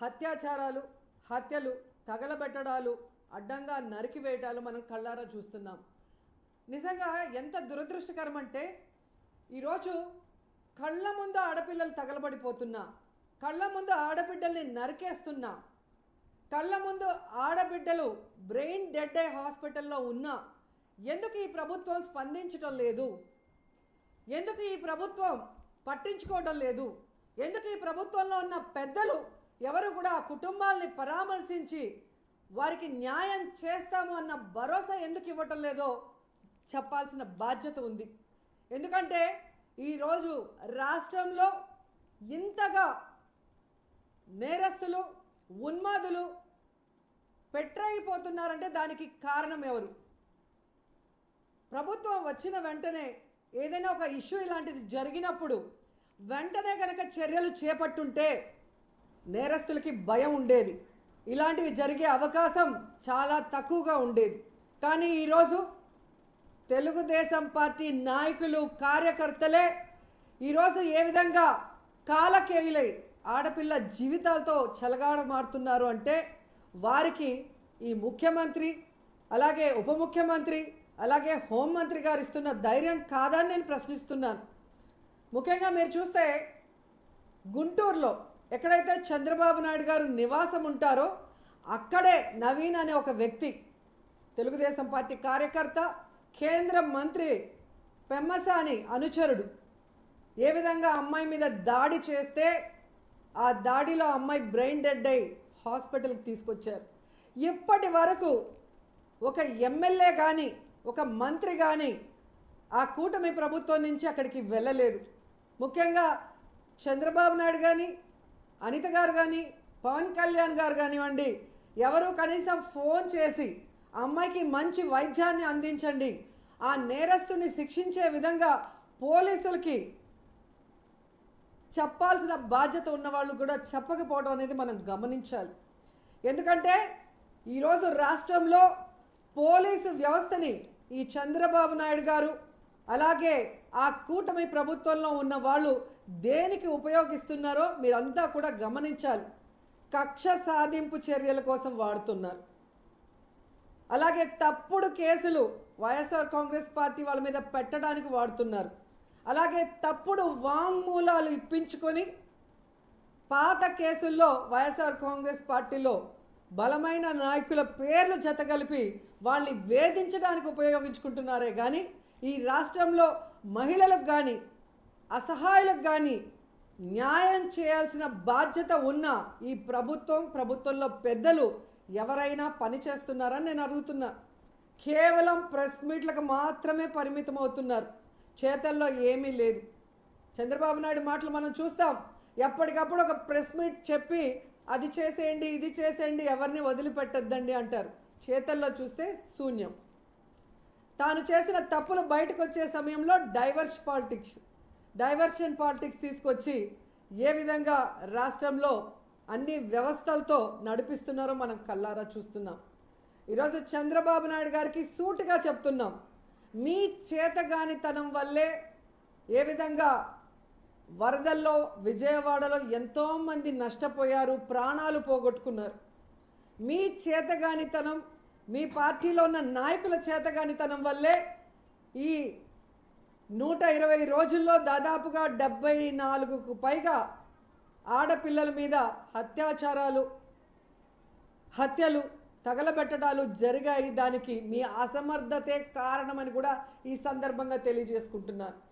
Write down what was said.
అత్యాచారాలు హత్యలు తగలబెట్టడాలు అడ్డంగా నరికివేయటాలు మనం కళ్ళారా చూస్తున్నాం నిజంగా ఎంత దురదృష్టకరం అంటే ఈరోజు కళ్ళ ముందు ఆడపిల్లలు తగలబడిపోతున్నా కళ్ళ ముందు ఆడబిడ్డల్ని నరికేస్తున్నా కళ్ళ ముందు ఆడబిడ్డలు బ్రెయిన్ డెడ్ అయి హాస్పిటల్లో ఉన్నా ఎందుకు ఈ ప్రభుత్వం స్పందించడం లేదు ఎందుకు ఈ ప్రభుత్వం పట్టించుకోవడం లేదు ఎందుకు ఈ ప్రభుత్వంలో ఉన్న పెద్దలు ఎవరు కూడా ఆ కుటుంబాల్ని పరామర్శించి వారికి న్యాయం చేస్తాము అన్న భరోసా ఎందుకు ఇవ్వటం లేదో చెప్పాల్సిన బాధ్యత ఉంది ఎందుకంటే ఈరోజు రాష్ట్రంలో ఇంతగా నేరస్తులు ఉన్మాదులు పెట్టయిపోతున్నారంటే దానికి కారణం ఎవరు ప్రభుత్వం వచ్చిన వెంటనే ఏదైనా ఒక ఇష్యూ ఇలాంటిది జరిగినప్పుడు వెంటనే కనుక చర్యలు చేపట్టుంటే నేరస్తులకి భయం ఉండేది ఇలాంటివి జరిగే అవకాశం చాలా తక్కువగా ఉండేది కానీ ఈరోజు తెలుగుదేశం పార్టీ నాయకులు కార్యకర్తలే ఈరోజు ఏ విధంగా కాలకేయులై ఆడపిల్ల జీవితాలతో చెలగాడమాడుతున్నారు అంటే వారికి ఈ ముఖ్యమంత్రి అలాగే ఉప ముఖ్యమంత్రి అలాగే హోంమంత్రి గారు ఇస్తున్న ధైర్యం కాదని నేను ప్రశ్నిస్తున్నాను ముఖ్యంగా మీరు చూస్తే గుంటూరులో ఎక్కడైతే చంద్రబాబు నాయుడు గారు నివాసం ఉంటారో అక్కడే నవీన్ అనే ఒక వ్యక్తి తెలుగుదేశం పార్టీ కార్యకర్త కేంద్ర మంత్రి పెమ్మసాని అనుచరుడు ఏ విధంగా అమ్మాయి మీద దాడి చేస్తే ఆ దాడిలో అమ్మాయి బ్రెయిన్ డెడ్ అయి హాస్పిటల్కి తీసుకొచ్చారు ఇప్పటి వరకు ఒక ఎమ్మెల్యే కానీ ఒక మంత్రి కానీ ఆ కూటమి ప్రభుత్వం నుంచి అక్కడికి వెళ్ళలేదు ముఖ్యంగా చంద్రబాబు నాయుడు కానీ అనిత గారు కానీ పవన్ కళ్యాణ్ గారు కానివ్వండి ఎవరు కనీసం ఫోన్ చేసి ఆ అమ్మాయికి మంచి వైద్యాన్ని అందించండి ఆ నేరస్తుని శిక్షించే విధంగా పోలీసులకి చెప్పాల్సిన బాధ్యత ఉన్న వాళ్ళు కూడా చెప్పకపోవడం అనేది మనం గమనించాలి ఎందుకంటే ఈరోజు రాష్ట్రంలో పోలీసు వ్యవస్థని ఈ చంద్రబాబు నాయుడు గారు అలాగే ఆ కూటమి ప్రభుత్వంలో ఉన్న వాళ్ళు దేనికి ఉపయోగిస్తున్నారో మీరంతా కూడా గమనించాలి కక్ష సాధింపు చర్యల కోసం వాడుతున్నారు అలాగే తప్పుడు కేసులు వైఎస్ఆర్ కాంగ్రెస్ పార్టీ వాళ్ళ మీద పెట్టడానికి వాడుతున్నారు అలాగే తప్పుడు వాంగ్మూలాలు ఇప్పించుకొని పాత కేసుల్లో వైఎస్ఆర్ కాంగ్రెస్ పార్టీలో బలమైన నాయకుల పేర్లు జతగలిపి వాళ్ళని వేధించడానికి ఉపయోగించుకుంటున్నారే కానీ ఈ రాష్ట్రంలో మహిళలకు కానీ అసహాయులకు కానీ న్యాయం చేయాల్సిన బాధ్యత ఉన్న ఈ ప్రభుత్వం ప్రభుత్వంలో పెద్దలు ఎవరైనా పని చేస్తున్నారని నేను అడుగుతున్నా కేవలం ప్రెస్ మీట్లకు మాత్రమే పరిమితం అవుతున్నారు చేతల్లో ఏమీ లేదు చంద్రబాబు నాయుడు మాటలు మనం చూస్తాం ఎప్పటికప్పుడు ఒక ప్రెస్ మీట్ చెప్పి అది చేసేయండి ఇది చేసేయండి ఎవరిని వదిలిపెట్టద్దండి అంటారు చేతల్లో చూస్తే శూన్యం తాను చేసిన తప్పులు బయటకు వచ్చే సమయంలో డైవర్స్ పాలిటిక్స్ డైవర్షన్ పాలిటిక్స్ తీసుకొచ్చి ఏ విధంగా రాష్ట్రంలో అన్ని వ్యవస్థలతో నడిపిస్తున్నారో మనం కల్లారా చూస్తున్నాం ఈరోజు చంద్రబాబు నాయుడు గారికి సూటిగా చెప్తున్నాం మీ చేతగానితనం వల్లే ఏ విధంగా వరదల్లో విజయవాడలో ఎంతోమంది నష్టపోయారు ప్రాణాలు పోగొట్టుకున్నారు మీ చేతగానితనం మీ పార్టీలో ఉన్న నాయకుల చేతగానితనం వల్లే ఈ నూట ఇరవై రోజుల్లో దాదాపుగా డెబ్బై నాలుగుకు పైగా ఆడపిల్లల మీద అత్యాచారాలు హత్యలు తగలబెట్టడాలు జరిగాయి దానికి మీ అసమర్థతే కారణమని కూడా ఈ సందర్భంగా తెలియజేసుకుంటున్నాను